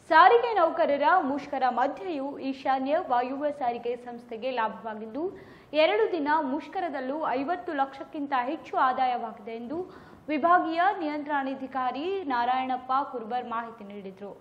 ಸಾರಿಗೆ ನೌಕರರ ಮುಷ್ಕರ ಮಧ್ಯೆಯೂ ಈಶಾನ್ಯ ವಾಯುವ್ಯ ಸಾರಿಗೆ ಸಂಸ್ಥೆಗೆ ಲಾಭವಾಗಿದ್ದು ಎರಡು ದಿನ ಮುಷ್ಕರದಲ್ಲೂ ಐವತ್ತು ಲಕ್ಷಕ್ಕಿಂತ ಹೆಚ್ಚು ಆದಾಯವಾಗಿದೆ ಎಂದು ವಿಭಾಗೀಯ ನಿಯಂತ್ರಣಾಧಿಕಾರಿ ನಾರಾಯಣಪ್ಪ ಕುರ್ಬರ್ ಮಾಹಿತಿ ನೀಡಿದರು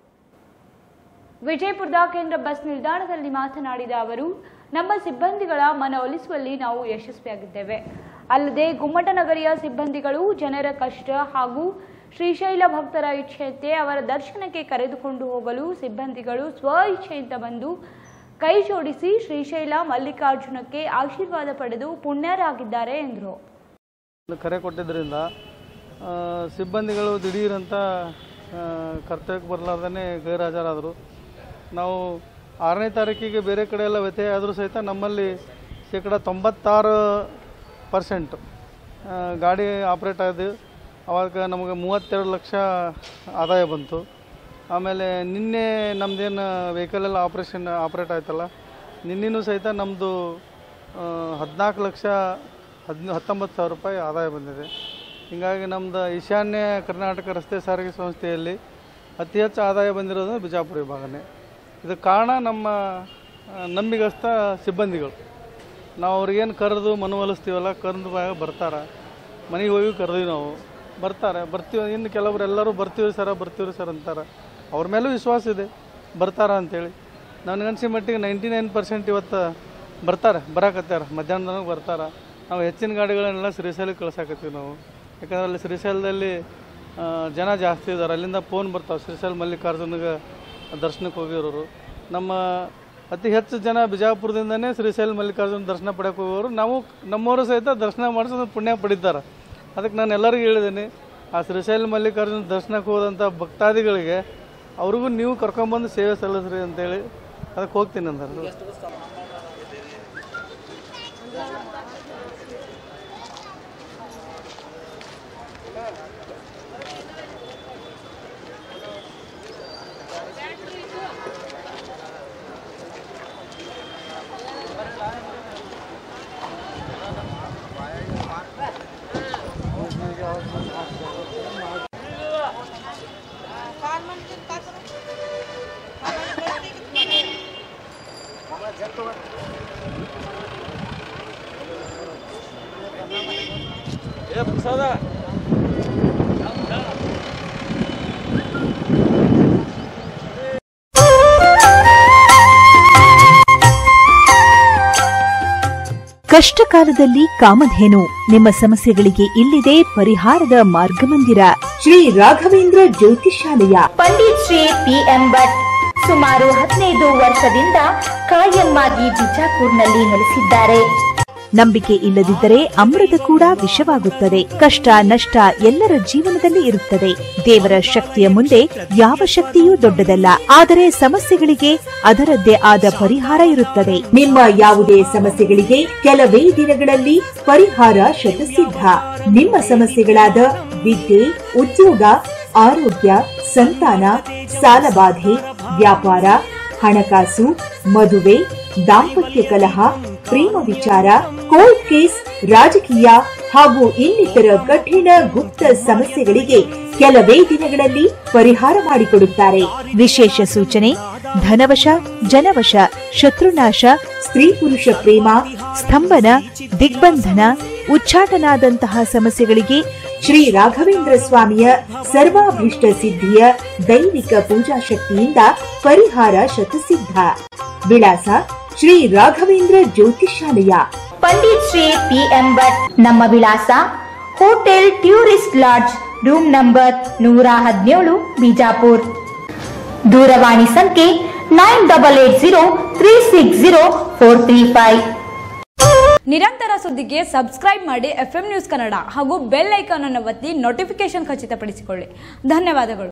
ವಿಜಯಪುರದ ಕೇಂದ್ರ ಬಸ್ ನಿಲ್ದಾಣದಲ್ಲಿ ಮಾತನಾಡಿದ ಅವರು ನಮ್ಮ ಸಿಬ್ಬಂದಿಗಳ ಮನವೊಲಿಸುವಲ್ಲಿ ನಾವು ಯಶಸ್ವಿಯಾಗಿದ್ದೇವೆ ಅಲ್ಲದೆ ಗುಮ್ಮಟನಗರಿಯ ಸಿಬ್ಬಂದಿಗಳು ಜನರ ಕಷ್ಟ ಹಾಗೂ ಶ್ರೀಶೈಲ ಭಕ್ತರ ಇಚ್ಛೆಯಂತೆ ಅವರ ದರ್ಶನಕ್ಕೆ ಕರೆದುಕೊಂಡು ಹೋಗಲು ಸಿಬ್ಬಂದಿಗಳು ಸ್ವ ಇಚ್ಛೆಯಿಂದ ಬಂದು ಕೈ ಜೋಡಿಸಿ ಶ್ರೀಶೈಲ ಮಲ್ಲಿಕಾರ್ಜುನಕ್ಕೆ ಆಶೀರ್ವಾದ ಪಡೆದು ಪುಣ್ಯರಾಗಿದ್ದಾರೆ ಎಂದರು ಕರೆ ಕೊಟ್ಟಿದ್ದರಿಂದ ಆ, ಸಿಬ್ಬಂದಿಗಳು ದಿಢೀರಂತ ಆ, ಕರ್ತವ್ಯಕ್ಕೆ ಬರಲಾರ್ದೇ ಗೈರ್ಹಾಜರಾದರು ನಾವು ಆರನೇ ತಾರೀಕಿಗೆ ಬೇರೆ ಕಡೆ ಎಲ್ಲ ವ್ಯತ್ಯಯ ಆದರೂ ಸಹಿತ ನಮ್ಮಲ್ಲಿ ಶೇಕಡ ತೊಂಬತ್ತಾರು ಪರ್ಸೆಂಟ್ ಗಾಡಿ ಆಪ್ರೇಟ್ ಆಗಿದೆ ಅವಾಗ ನಮಗೆ ಮೂವತ್ತೆರಡು ಲಕ್ಷ ಆದಾಯ ಬಂತು ಆಮೇಲೆ ನಿನ್ನೆ ನಮ್ಮದೇನು ವೆಹಿಕಲ್ ಎಲ್ಲ ಆಪ್ರೇಷನ್ ಆಪ್ರೇಟ್ ಆಯ್ತಲ್ಲ ನಿನ್ನೆನೂ ಸಹಿತ ನಮ್ಮದು ಹದಿನಾಲ್ಕು ಲಕ್ಷ ಹದಿನ ಹತ್ತೊಂಬತ್ತು ಸಾವಿರ ರೂಪಾಯಿ ಆದಾಯ ಬಂದಿದೆ ಹೀಗಾಗಿ ನಮ್ಮದು ಈಶಾನ್ಯ ಕರ್ನಾಟಕ ರಸ್ತೆ ಸಾರಿಗೆ ಸಂಸ್ಥೆಯಲ್ಲಿ ಅತಿ ಹೆಚ್ಚು ಆದಾಯ ಬಂದಿರೋದು ಬಿಜಾಪುರ ವಿಭಾಗನೇ ಇದಕ್ಕೆ ಕಾರಣ ನಮ್ಮ ಆ, ನಂಬಿಗಸ್ತ ಸಿಬ್ಬಂದಿಗಳು ನಾವು ಅವ್ರಿಗೇನು ಕರೆದು ಮನವೊಲಿಸ್ತೀವಲ್ಲ ಕರೆದು ಬರ್ತಾರೆ ಮನೆಗೆ ಹೋಗಿ ಕರೆದ್ವಿ ನಾವು ಬರ್ತಾರೆ ಬರ್ತೀವಿ ಇನ್ನು ಕೆಲವರು ಎಲ್ಲರೂ ಬರ್ತೀವಿ ಸರ ಬರ್ತೀವಿ ಸರ್ ಅಂತಾರೆ ಅವ್ರ ಮೇಲೂ ವಿಶ್ವಾಸ ಇದೆ ಬರ್ತಾರ ಅಂತೇಳಿ ನನಗನ್ಸಿ ಮಟ್ಟಿಗೆ ನೈಂಟಿ ನೈನ್ ಪರ್ಸೆಂಟ್ ಇವತ್ತು ಬರ್ತಾರೆ ಬರಾಕತ್ಯಾರ ಮಧ್ಯಾಹ್ನದಾಗ ಬರ್ತಾರೆ ನಾವು ಹೆಚ್ಚಿನ ಗಾಡಿಗಳನ್ನೆಲ್ಲ ಶ್ರೀಶೈಲಕ್ಕೆ ಕಳ್ಸಾಕತ್ತೀವಿ ನಾವು ಯಾಕಂದ್ರೆ ಅಲ್ಲಿ ಶ್ರೀಶೈಲದಲ್ಲಿ ಆ, ಜನ ಜಾಸ್ತಿ ಇದ್ದಾರೆ ಅಲ್ಲಿಂದ ಫೋನ್ ಬರ್ತಾವೆ ಶ್ರೀಶೈಲ ಮಲ್ಲಿಕಾರ್ಜುನಿಗೆ ದರ್ಶನಕ್ಕೆ ಹೋಗಿರೋರು ನಮ್ಮ ಅತಿ ಹೆಚ್ಚು ಜನ ಬಿಜಾಪುರದಿಂದನೇ ಶ್ರೀಶೈಲ ಮಲ್ಲಿಕಾರ್ಜುನ ದರ್ಶನ ಪಡೆಯಕ್ಕೆ ಹೋಗೋರು ನಾವು ನಮ್ಮವರು ಸಹಿತ ದರ್ಶನ ಮಾಡಿಸೋದು ಪುಣ್ಯ ಪಡಿತಾರೆ ಅದಕ್ಕೆ ನಾನು ಎಲ್ಲರಿಗೂ ಹೇಳಿದ್ದೀನಿ ಆ ಶ್ರೀಶೈಲ ಮಲ್ಲಿಕಾರ್ಜುನ ದರ್ಶನಕ್ಕೆ ಹೋದಂಥ ಭಕ್ತಾದಿಗಳಿಗೆ ಅವ್ರಿಗೂ ನೀವು ಕರ್ಕೊಂಬಂದು ಸೇವೆ ಸಲ್ಲಿಸ್ರಿ ಅಂತೇಳಿ ಅದಕ್ಕೆ ಹೋಗ್ತೀನಿ ಅಂದರು ಕಷ್ಟಕಾಲದಲ್ಲಿ ಕಾಮಧೇನು ನಿಮ್ಮ ಸಮಸ್ಯೆಗಳಿಗೆ ಇಲ್ಲಿದೆ ಪರಿಹಾರದ ಮಾರ್ಗಮಂದಿರ ಶ್ರೀ ರಾಘವೇಂದ್ರ ಜ್ಯೋತಿಷಾಲಯ ಪಂಡಿತ್ ಶ್ರೀ ಪಿ ಎಂ ಭಟ್ ಸುಮಾರು ಹದಿನೈದು ವರ್ಷದಿಂದ ಕಾಯಮ್ಮಾಗಿ ಬಿಜಾಪುರ್ನಲ್ಲಿ ನೆಲೆಸಿದ್ದಾರೆ ನಂಬಿಕೆ ಇಲ್ಲದಿದ್ದರೆ ಅಮೃತ ಕೂಡ ವಿಷವಾಗುತ್ತದೆ ಕಷ್ಟ ನಷ್ಟ ಎಲ್ಲರ ಜೀವನದಲ್ಲಿ ಇರುತ್ತದೆ ದೇವರ ಶಕ್ತಿಯ ಮುಂದೆ ಯಾವ ಶಕ್ತಿಯೂ ದೊಡ್ಡದಲ್ಲ ಆದರೆ ಸಮಸ್ಯೆಗಳಿಗೆ ಅದರದ್ದೇ ಆದ ಪರಿಹಾರ ಇರುತ್ತದೆ ನಿಮ್ಮ ಯಾವುದೇ ಸಮಸ್ಯೆಗಳಿಗೆ ಕೆಲವೇ ದಿನಗಳಲ್ಲಿ ಪರಿಹಾರ ಶತಸಿದ್ಧ ನಿಮ್ಮ ಸಮಸ್ಯೆಗಳಾದ ವಿದ್ಯೆ ಉದ್ಯೋಗ ಆರೋಗ್ಯ ಸಂತಾನ ಸಾಲಬಾಧೆ ವ್ಯಾಪಾರ ಹಣಕಾಸು ಮದುವೆ ದಾಂಪತ್ಯ ಕಲಹ ಪ್ರೇಮ ವಿಚಾರ ಕೋರ್ಟ್ ಕೇಸ್ ರಾಜಕೀಯ ಹಾಗೂ ಇನ್ನಿತರ ಕಠಿಣ ಗುಪ್ತ ಸಮಸ್ಯೆಗಳಿಗೆ ಕೆಲವೇ ದಿನಗಳಲ್ಲಿ ಪರಿಹಾರ ಮಾಡಿಕೊಡುತ್ತಾರೆ ವಿಶೇಷ ಸೂಚನೆ ಧನವಶ ಜನವಶ ಶತ್ರುನಾಶ ಸ್ತ್ರೀ ಪುರುಷ ಪ್ರೇಮ ಸ್ತಂಭನ ದಿಗ್ಬಂಧನ ಉಚ್ಚಾಟನಾದಂತಹ ಸಮಸ್ಯೆಗಳಿಗೆ ಶ್ರೀ ರಾಘವೇಂದ್ರ ಸ್ವಾಮಿಯ ಸರ್ವಾಭೀಷ್ಟ ಸಿದ್ಧಿಯ ದೈವಿಕ ಪೂಜಾ ಶಕ್ತಿಯಿಂದ ಪರಿಹಾರ ಶತಸಿದ್ಧ ವಿಳಾಸ ಶ್ರೀ ರಾಘವೇಂದ್ರ ಜ್ಯೋತಿಷಾಲಯ ಪಂಡಿತ್ ಶ್ರೀ ಪಿ ಎಂ ಭಟ್ ನಮ್ಮ ವಿಳಾಸ hotel tourist lodge room number ನೂರ ಹದಿನೇಳು ಬಿಜಾಪುರ್ ದೂರವಾಣಿ ಸಂಖ್ಯೆ nine double eight zero three six zero four three five ನಿರಂತರ ಸುದ್ದಿಗೆ ಸಬ್ಸ್ಕ್ರೈಬ್ ಮಾಡಿ ಎಫ್ ನ್ಯೂಸ್ ಕನ್ನಡ ಹಾಗೂ ಬೆಲ್ ಐಕಾನ್ ಅನ್ನು ಒತ್ತಿ ನೋಟಿಫಿಕೇಶನ್ ಖಚಿತಪಡಿಸಿಕೊಳ್ಳಿ ಧನ್ಯವಾದಗಳು